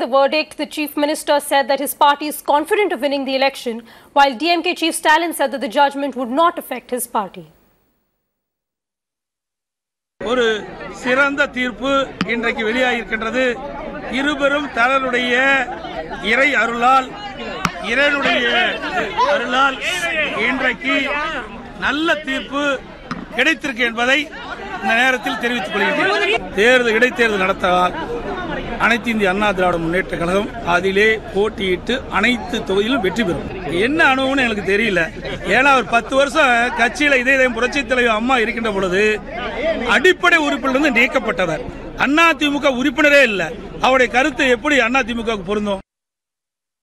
the verdict, the chief minister said that his party is confident of winning the election, while DMK chief Stalin said that the judgment would not affect his party. ஒரு சிறந்த தீர்ப்பு இன்றைக்கு வெளியாகியிருக்கின்றது இருபெரும் தலைவருடைய இறை அருளால் இறைவனுடைய அருளால் இன்றைக்கு நல்ல தீர்ப்பு கிடைத்திருக்கு என்பதை இந்த நேரத்தில் தெரிவித்துக் கொள்கிறேன் தேர்தல் இடைத்தேர்தல் நடத்தலாம் அனைத்து இந்திய அண்ணா திராவிட முன்னேற்ற கழகம் அதிலே போட்டியிட்டு அனைத்து தொகுதியிலும் வெற்றி பெறும் என்ன அனுபவம்னு எனக்கு தெரியல ஏன்னா ஒரு பத்து வருஷம் கட்சியில இதே இதே புரட்சி தலைவர் அம்மா இருக்கின்ற பொழுது அடிப்படை உறுப்பிலிருந்து நீக்கப்பட்டவர் அண்ணா திமுக உறுப்பினரே இல்லை அவருடைய கருத்து எப்படி அண்ணா திமுக பொருந்தும்